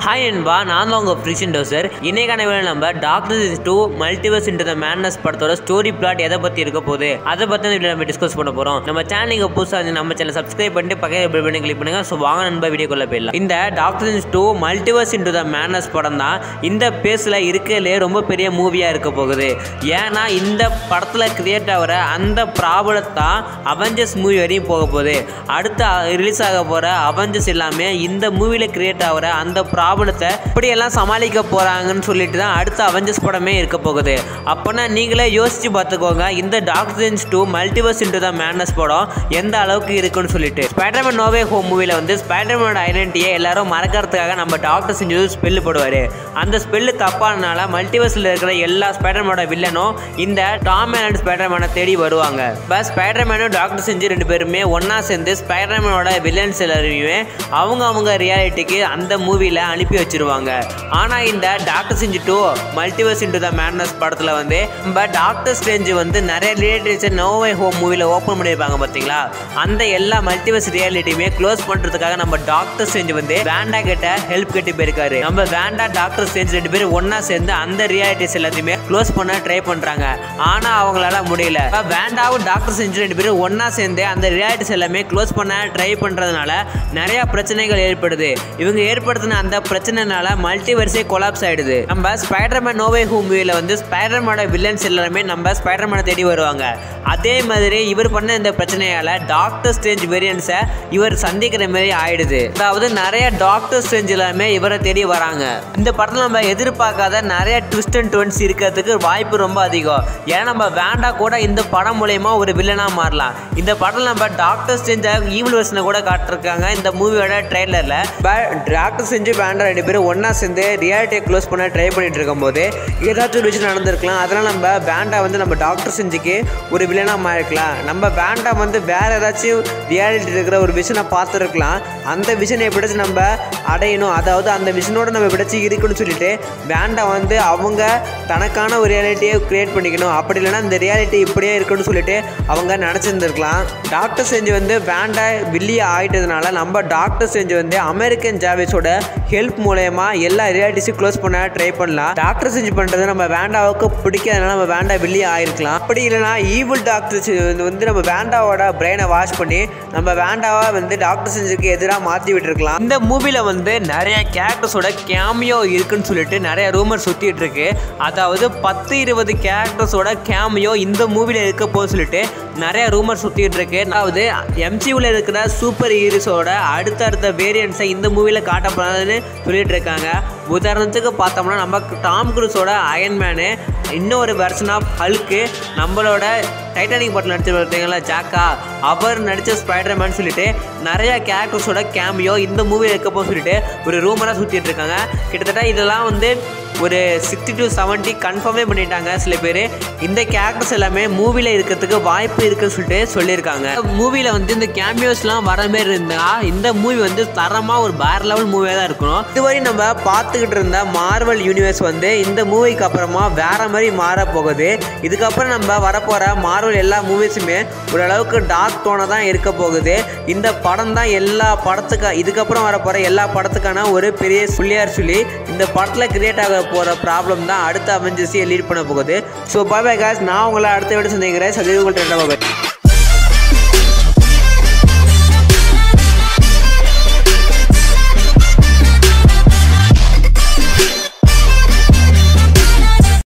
hi அன்பா நான் தான் உங்கள் ஃப்ரிஷன் டோசர் இன்னைக்கான வேலை நம்ம doctor is to multiverse into the madness படத்தோட ஸ்டோரி பிளாட் எதை பற்றி இருக்க போகுது அதை பற்றி வீடியோ நம்ம டிஸ்கஸ் பண்ண போகிறோம் நம்ம சேனல் நீங்கள் புதுசாக இருந்து நம்ம சேனல் சப்ஸ்கிரைப் பண்ணிட்டு பக்கத்தில் பெல் பண்ணி கிளிக் பண்ணுங்க ஸோ வாங்க நண்பா வீடியோக்குள்ள போயிடலாம் இந்த doctor is to multiverse into the madness படம் தான் இந்த பேஸில் இருக்கலே ரொம்ப பெரிய மூவியாக இருக்க போகுது ஏன்னா இந்த படத்தில் கிரியேட் ஆகிற அந்த ப்ராப்ளம் தான் அவெஞ்சர்ஸ் மூவி வரையும் போக போகுது அடுத்து ரிலீஸ் ஆக போகிற அவெஞ்சர்ஸ் எல்லாமே இந்த மூவியில் கிரியேட் ஆகிற அந்த ப்ராப்ளத்தை இப்படியெல்லாம் சமாளிக்க போகிறாங்கன்னு சொல்லிட்டு தான் அடுத்த அவெஞ்சர்ஸ் படமே இருக்க போகுது அப்போனா நீங்களே யோசிச்சு பார்த்துக்கோங்க இந்த doctors to multiverse into the madness படம் எந்த அளவுக்கு இருக்குன்னு சொல்லிட்டு ஸ்பைடர்மேன் நோவே ஹோம் மூவியில் வந்து ஸ்பைடர்மேனோட ஐடென்டிட்டியை எல்லாரும் மறக்கிறதுக்காக நம்ம டாக்டர் செஞ்சு ஸ்பெல்லு போடுவார் அந்த ஸ்பெல்லு தப்பானனால மல்டிவர்ஸில் இருக்கிற எல்லா ஸ்பைடர்மேனோட வில்லனும் இந்த டாம் அண்ட் ஸ்பைடர்மேனை தேடி வருவாங்க பஸ் ஸ்பைடர்மேனும் டாக்டர் செஞ்சு ரெண்டு பேருமே ஒன்றா சேர்ந்து ஸ்பைடர்மேனோட வில்லன்ஸ் எல்லாரையுமே அவங்க அவங்க ரியாலிட்டிக்கு அந்த மூவியில் அனுப்பி வச்சிருவாங்க ஆனால் இந்த டாக்டர் செஞ்சு to multiverse into the madness படத்தில் வந்து நம்ம டாக்டர் ஸ்ட்ரேஞ்சு வந்து நிறைய ரிலேட்டிவ்ஸை நோவை ஹோம் மூவியில் ஓப்பன் பண்ணியிருப்பாங்க பார்த்தீங்களா அந்த எல்லா மல்டிவர்ஸ் ரியாலிட்டியுமே க்ளோஸ் பண்ணுறதுக்காக நம்ம டாக்டர் ஸ்ட்ரேஞ்ச் வந்து வேண்டா கிட்ட ஹெல்ப் கட்டி போயிருக்காரு நம்ம வேண்டா டாக்டர் ஸ்ட்ரேஞ்ச் ரெண்டு பேரும் ஒன்றா சேர்ந்து அந்த ரியாலிட்டிஸ் எல்லாத்தையுமே க்ளோஸ் பண்ண ட்ரை பண்ணுறாங்க ஆனால் அவங்களால முடியல இப்ப வேண்டாவும் டாக்டர் செஞ்சு ரெண்டு பேரும் ஒன்றா சேர்ந்து அந்த ரியாலிட்டிஸ் எல்லாமே க்ளோஸ் பண்ண ட்ரை பண்ணுறதுனால நிறைய பிரச்சனைகள் ஏற்படுது இவங்க ஏற்படுத்தின அந்த பிரச்சனைனால மல்டிவர்ஸே கொலாப்ஸ் ஆயிடுது நம்ம ஸ்பைடர்மேன் நோவே ஹூ மூவியில் வந்து ஸ்பைடர்மேனோட வில்லன்ஸ் எல்லாருமே நம்ம ஸ்பைடர்மேனை தேடி வருவாங்க அதே மாதிரி இவர் பண்ண இந்த பிரச்சனையால டாக்டர் ஸ்ட்ரேஞ்ச் வேரியன்ஸை இவர் சந்திக்கிற மாதிரி ஆயிடுது அதாவது நிறைய டாக்டர் ஸ்ட்ரேஞ்ச் எல்லாமே இவரை தேடி வராங்க இந்த படத்தில் நம்ம எதிர்பார்க்காத நிறைய ட்விஸ்ட் அண்ட் டுவெண்ட்ஸ் இருக்கிறதுக்கு வாய்ப்பு ரொம்ப அதிகம் ஏன்னா நம்ம வேண்டா கூட இந்த படம் மூலயமா ஒரு வில்லனாக மாறலாம் இந்த படத்தில் நம்ம டாக்டர் ஸ்ட்ரேஞ்ச ஈவில் வெர்ஷனை கூட காட்டிருக்காங்க இந்த மூவியோட ட்ரெய்லரில் டாக்டர் செஞ்சு வேண்டா ரெண்டு பேரும் ஒன்றா சேர்ந்து ரியாலிட்டியை க்ளோஸ் பண்ண ட்ரை பண்ணிட்டு இருக்கும்போது ஏதாச்சும் ஒரு விஷயம் நடந்திருக்கலாம் அதனால் நம்ம வேண்டா வந்து நம்ம டாக்டர் செஞ்சுக்கு ஒரு வில்லனாக மாறிக்கலாம் நம்ம வேண்டா வந்து வேற ஏதாச்சும் ரியாலிட்டி இருக்கிற ஒரு விஷனை பார்த்துருக்கலாம் அந்த விஷனை எப்படிச்சு நம்ம அடையணும் அதாவது அந்த விஷனோட நம்ம எப்படிச்சு இருக்குன்னு சொல்லிட்டு வேண்டா வந்து அவங்க தனக்கான ஒரு ரியாலிட்டியை கிரியேட் பண்ணிக்கணும் அப்படி இல்லைன்னா இந்த ரியாலிட்டி இப்படியே இருக்குன்னு சொல்லிட்டு அவங்க நினச்சிருந்துருக்கலாம் டாக்டர் செஞ்சு வந்து வேண்டா வில்லிய ஆயிட்டதுனால நம்ம டாக்டர் செஞ்சு வந்து அமெரிக்கன் ஜாவேஸோட ஹெல்ப் மூலயமா எல்லா ரியாலிட்டிஸும் க்ளோஸ் பண்ண ட்ரை பண்ணலாம் டாக்டர் செஞ்சு பண்ணுறது நம்ம வேண்டாவுக்கு பிடிக்காதனால நம்ம வேண்டா வில்லிய ஆயிருக்கலாம் அப்படி இல்லைனா ஈவில் டாக்டர் வந்து நம்ம வேண்டாவோட பிரெயினை வாஷ் பண்ணி நம்ம வேண்டாவை வந்து டாக்டர் செஞ்சுக்கு எதிராக மாற்றி விட்டுருக்கலாம் இந்த மூவியில் வந்து நிறைய கேரக்டர்ஸோட கேமியோ இருக்குன்னு சொல்லிட்டு நிறைய ரூமர் சுற்றிட்டு இருக்கு அதாவது பத்து இருபது கேரக்டர்ஸோட கேமியோ இந்த மூவியில் இருக்க போது சொல்லிட்டு நிறைய ரூமர் சுற்றிட்டு இருக்கு அதாவது எம்சியூவில் இருக்கிற சூப்பர் ஹீரோஸோட அடுத்தடுத்த வேரியன்ஸை இந்த மூவியில் காட்டப்படாதுன்னு சொல்லிட்டு இருக்காங்க உதாரணத்துக்கு பார்த்தோம்னா நம்ம டாம் குரூஸோட அயன்மேனு இன்னொரு வெர்ஷன் ஆஃப் ஹல்க்கு நம்மளோட டைட்டானிக் படத்தில் நடிச்சு பார்த்தீங்களா ஜாக்கா அவர் நடித்த ஸ்பைடர்மேன் சொல்லிட்டு நிறைய கேரக்டர்ஸோட கேமியோ இந்த மூவியில் இருக்கப்போ சொல்லிட்டு ஒரு ரூமராக சுற்றிட்டு இருக்காங்க கிட்டத்தட்ட இதெல்லாம் வந்து ஒரு சிக்ஸ்டி டு செவன்ட்டி கன்ஃபார்மே பண்ணிட்டாங்க சில பேர் இந்த கேரக்டர்ஸ் எல்லாமே மூவியில் இருக்கிறதுக்கு வாய்ப்பு இருக்குன்னு சொல்லிட்டு சொல்லியிருக்காங்க மூவியில் வந்து இந்த கேமியோஸ்லாம் வர மாதிரி இருந்தால் இந்த மூவி வந்து தரமாக ஒரு பேர் லெவல் மூவியாக தான் இருக்கணும் இதுவரை நம்ம பார்த்துக்கிட்டு இருந்த மார்வல் யூனிவர்ஸ் வந்து இந்த மூவிக்கு அப்புறமா வேற மாதிரி மாற போகுது இதுக்கப்புறம் நம்ம வரப்போகிற மார்வல் எல்லா மூவிஸுமே ஓரளவுக்கு டார்க் டோனாக தான் இருக்க போகுது இந்த படம் தான் எல்லா படத்துக்கு இதுக்கப்புறம் வரப்போகிற எல்லா படத்துக்கான ஒரு பெரிய சொல்லியார் சொல்லி இந்த படத்தில் கிரியேட் ஆக போகிற ப்ராப்ளம் தான் அடுத்த அவெஞ்சர்ஸையே லீட் பண்ண போகுது ஸோ பாய் காஸ் நான் உங்களை அடுத்த வீடு சந்திக்கிறேன் சதவீதம் உங்கள்கிட்ட